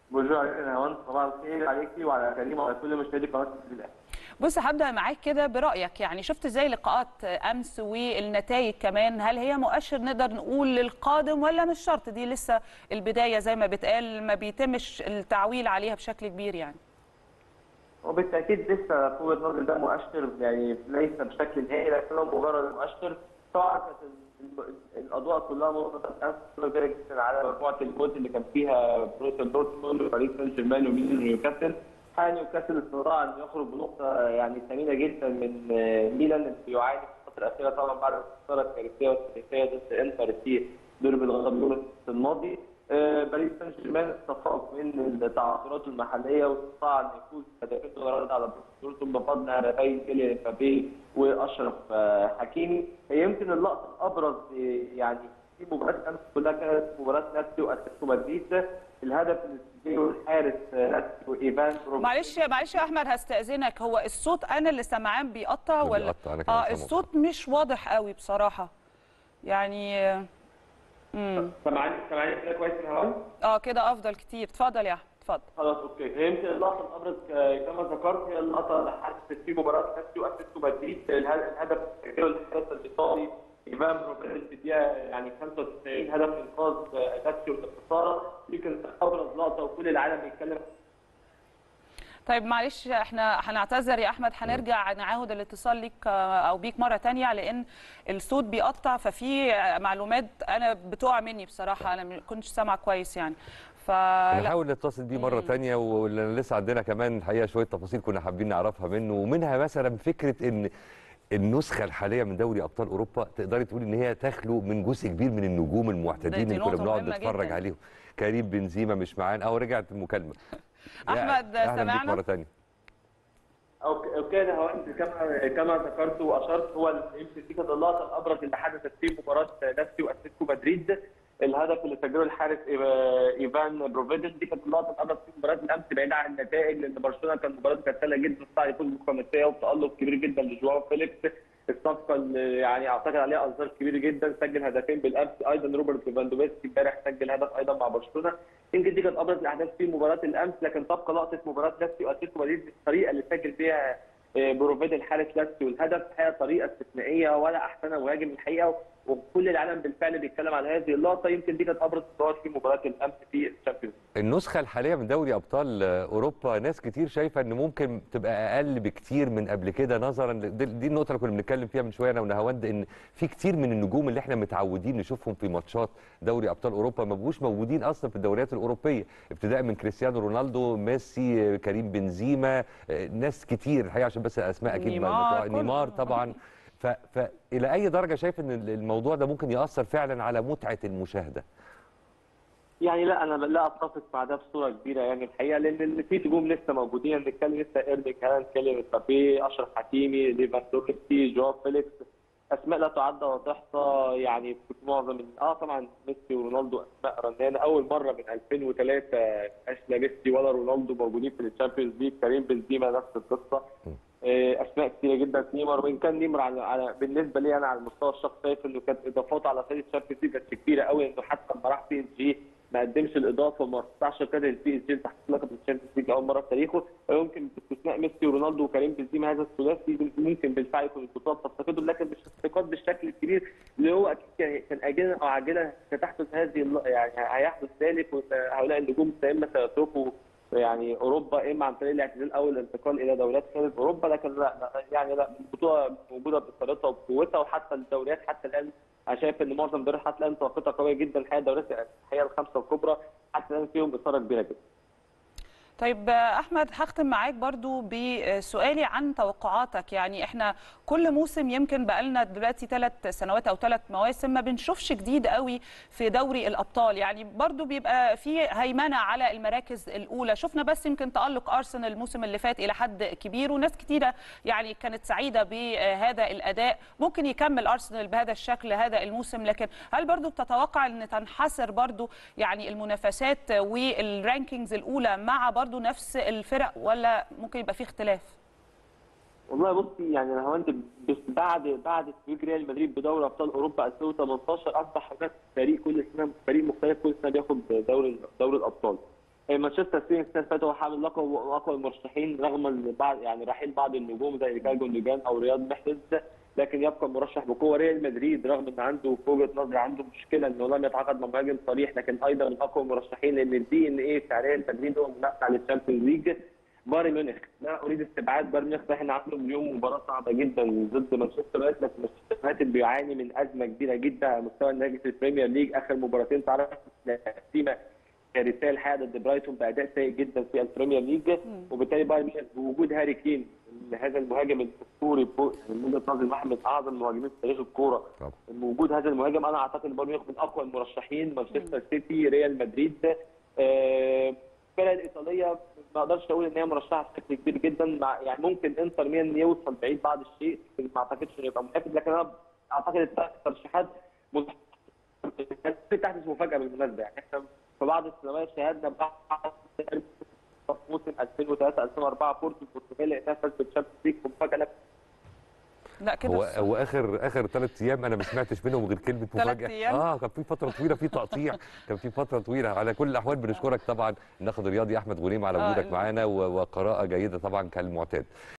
بونجور عليك يا نهوان صباح الخير عليكي وعلى كريم وعلى كل مشاهدي قناه الاهلي بص هبدا معاك كده برايك يعني شفت ازاي لقاءات امس والنتائج كمان هل هي مؤشر نقدر نقول للقادم ولا مش شرط دي لسه البدايه زي ما بتقال ما بيتمش التعويل عليها بشكل كبير يعني وبالتاكيد لسه فوق النظر ده مؤشر يعني ليس بشكل نهائي لكنه مجرد مؤشر طبعا كانت الاضواء كلها مرتبطه بامس كبيره جدا على مجموعه الفوز اللي كان فيها بروسيا دورتموند وباريس سان جيرمان ونيوكاسل حال نيوكاسل استطاع ان يخرج بنقطه يعني ثمينه جدا من ميلان اللي بيعاني في الفتره الاخيره طبعا بعد الخساره الكارثيه والتاريخيه ضد انتر في ديربي الغضب الماضي باريس سان جيرمان استفاق من التعثرات المحليه واستطاع ان يفوز هدفين صغيرين على دورتموند بفضل هدفين كيليان امبابي واشرف حكيمي هي يمكن اللقطه الابرز يعني في مباراه امس كلها كانت مباراه نابولي واتلتيكو مدريد الهدف اللي سجله الحارس نابولي ايفان معلش معلش يا احمد هستاذنك هو الصوت انا اللي سامعاه بيقطع ولا بيقطع، أنا كمان اه سامعه. الصوت مش واضح قوي بصراحه يعني امم سامعاني سامعاني كده كويس يا هوان؟ اه كده افضل كتير اتفضل يا احمد اتفضل خلاص اوكي هي يمكن اللقطه الابرز ك- كما ذكرت هي اللقطه اللي حدثت في مباراه نابولي واتلتيكو مدريد اله- الهدف سجله الحارس الايطالي ايفان بروفيل في الدقيقه يعني 95 هدف انقاذ نابولي من الخساره يمكن ابرز لقطه وكل العالم بيتكلم طيب معلش احنا هنعتذر يا احمد هنرجع نعاود الاتصال ليك آه، او بيك مره تانية لان الصوت بيقطع ففي معلومات انا بتقع مني بصراحه انا ما كنتش سامعه كويس يعني فلا نحاول نتصل بيه مره تانية ولسه عندنا كمان الحقيقه شويه تفاصيل كنا حابين نعرفها منه ومنها مثلا فكره ان النسخه الحاليه من دوري ابطال اوروبا تقدري تقولي ان هي تخلو من جزء كبير من النجوم المعتدين دي اللي كنا نقطة بنقعد مهمة نتفرج جداً. عليهم كريم بنزيما مش معانا او رجعت المكالمه يا أحمد، أهلاً بيك سمعنا؟ مره تانية اوكي اوكي انا هوند كما كما ذكرت واشرت هو ال- يمكن دي كانت اللقطه الابرز اللي حدثت في مباراه نابولي واتلتيكو مدريد الهدف اللي سجله الحارس إيفا- ايفان بروفيدل دي كانت اللقطه الابرز في مباراه الامس بعيد عن النتائج لان برشلونه كان مباراته كانت سهله جدا استطاع يفوز بالخماسيه وبتالق كبير جدا لجواو فيليكس الصفقه اللي يعني اعتقد عليها انظار كبير جدا سجل هدفين بالامس ايضا روبرت ليفاندوفسكي امبارح سجل هدف ايضا مع برشلونه يمكن دي كانت ابرز الاحداث في مباراه الامس لكن تبقى لقطه مباراه نابولي واتلتيكو مدريد الطريقه اللي سجل بيها آه، بروفيد الحارس لاتسيو والهدف هي طريقه استثنائيه ولا احسن مهاجم الحقيقه وكل العالم بالفعل بيتكلم على هذه اللقطه يمكن دي كانت ابرز الظواهر في مباراه الامس في الشامبيونز النسخه الحاليه من دوري ابطال اوروبا ناس كتير شايفه ان ممكن تبقى اقل بكتير من قبل كده نظرا ل- دي دي النقطه اللي كنا بنتكلم فيها من شويه انا ونهاوند ان في كتير من النجوم اللي احنا متعودين نشوفهم في ماتشات دوري ابطال اوروبا ما بقوش موجودين اصلا في الدوريات الاوروبيه ابتداء من كريستيانو رونالدو ميسي كريم بنزيما آه، ناس كتير الحقيقه عشان بس الاسماء اكيد ما- نيمار، ما- كل- نيمار طبعا ف... فالى اي درجه شايف ان الموضوع ده ممكن ياثر فعلا على متعه المشاهده يعني لا انا لا اتفق مع ده بصوره كبيره يعني الحقيقه لان في نجوم لسه موجودين بنتكلم لسه ايرلينج هالاند كيليان مبابي اشرف حكيمي ليفاندوفسكي جواو فيليكس اسماء لا تعد ولا تحصى يعني في معظم ال- اه طبعا ميسي ورونالدو اسماء رنانه اول مره من 2003 مش لا ميسي ولا رونالدو موجودين في الشامبيونز ليج كريم بنزيما نفس القصه آه، اسماء كثيره جدا في نيمار وان كان نيمار على, على بالنسبه لي انا على المستوى الشخصي شايف انه كانت اضافاته على فريق الشامبيونز ليج كانت كبيره قوي انه حتى لما راح بي اس جي ما قدمش الاضافه وما استطاعش كده البي اس جي تحت لقب الشامبيونز ليج اول مره في تاريخه ويمكن باستثناء ميسي ورونالدو وكريم بنزيما هذا الثلاثي ممكن بالفعل يكون البطولات تفتقده لكن مش افتقاد بالشكل الكبير اللي هو اكيد كان- كان اجلا او عاجلا ستحدث هذه الل- يعني هيحدث ذلك وهؤلاء النجوم اما سيتركوا يعني اوروبا اما عن طريق الاعتزال او الانتقال الى دوريات خارج اوروبا لكن لا لا، يعني لا البطوله موجوده بقدرتها وبقوتها وحتى الدوريات حتى الان انا شايف ان معظم الدوريات حتى الان توقيتها قويه جدا الحقيقه الدوريات الحقيقه الخمسه الكبرى حتى الان فيهم اثاره كبيره جدا طيب آه، احمد هختم معاك برضو بسؤالي عن توقعاتك يعني احنا كل موسم يمكن بقالنا دلوقتي ثلاث سنوات او ثلاث مواسم ما بنشوفش جديد قوي في دوري الابطال يعني برضو بيبقى في هيمنه على المراكز الاولى شفنا بس يمكن تالق ارسنال الموسم اللي فات الى حد كبير وناس كتيره يعني كانت سعيده بهذا الاداء ممكن يكمل ارسنال بهذا الشكل هذا الموسم لكن هل برضو بتتوقع ان تنحسر برضو يعني المنافسات والرانكينجز الاولى مع برضو نفس الفرق ولا ممكن يبقى في اختلاف والله بصي يعني انا هو انت بس بعد بعد تتويج ريال مدريد بدوري ابطال اوروبا 2018 اصبح هناك فريق كل سنه فريق مختلف كل سنه بياخد دوري دوري الابطال مانشستر سيتي السنه اللي فاتت هو حامل لقب واقوى المرشحين رغم ال- بعض يعني رحيل بعض النجوم زي ريكاردو جوندوجان او رياض محرز لكن يبقى مرشح بقوه ريال مدريد رغم ان عنده في وجهه نظري عنده مشكله انه لم يتعاقد مع مهاجم صريح لكن ايضا من اقوى المرشحين لان الدي ان ايه بتاع ريال مدريد هو منافس على الشامبيونز ليج بايرن ميونخ لا اريد استبعاد بايرن ميونخ احنا عنده اليوم مباراه صعبه جدا ضد مانشستر يونايتد لكن مانشستر يونايتد بيعاني من ازمه كبيره جدا على مستوى النادي في البريمير ليج اخر مباراتين تعرف تقسيمه كارثيه الحقيقه ضد برايتون باداء سيء جدا في البريمير ليج وبالتالي بايرن ميونخ بوجود هاري كين هذا المهاجم الاسطوري فوق من وجهه نظري واحد من اعظم المهاجمين في تاريخ الكوره طبعا. وجود هذا المهاجم انا اعتقد ان بايرن ميونخ من اقوى المرشحين مانشستر سيتي ريال مدريد آه، الفرق الايطاليه ما اقدرش اقول ان هي مرشحه بشكل كبير جدا مع يعني ممكن انتر ميلان يوصل بعيد بعض الشيء لكن ما اعتقدش انه يبقى منافس لكن انا اعتقد الثلاث ترشيحات مت- تحدث مفاجاه بالمناسبه يعني احنا في بعض السنوات شاهدنا بعض موسم 2003 2004 بورتو البرتغالي انها فاز بالشامبيونز ليج مفاجاه لك لا كده هو الص- هو اخر اخر ثلاث ايام انا ما سمعتش منهم غير كلمه تلات مفاجاه أيام؟ اه كان في فتره طويله في تقطيع كان في فتره طويله على كل الاحوال بنشكرك طبعا الناقد الرياضي احمد غنيم على آه، وجودك ال- معانا و- وقراءه جيده طبعا كالمعتاد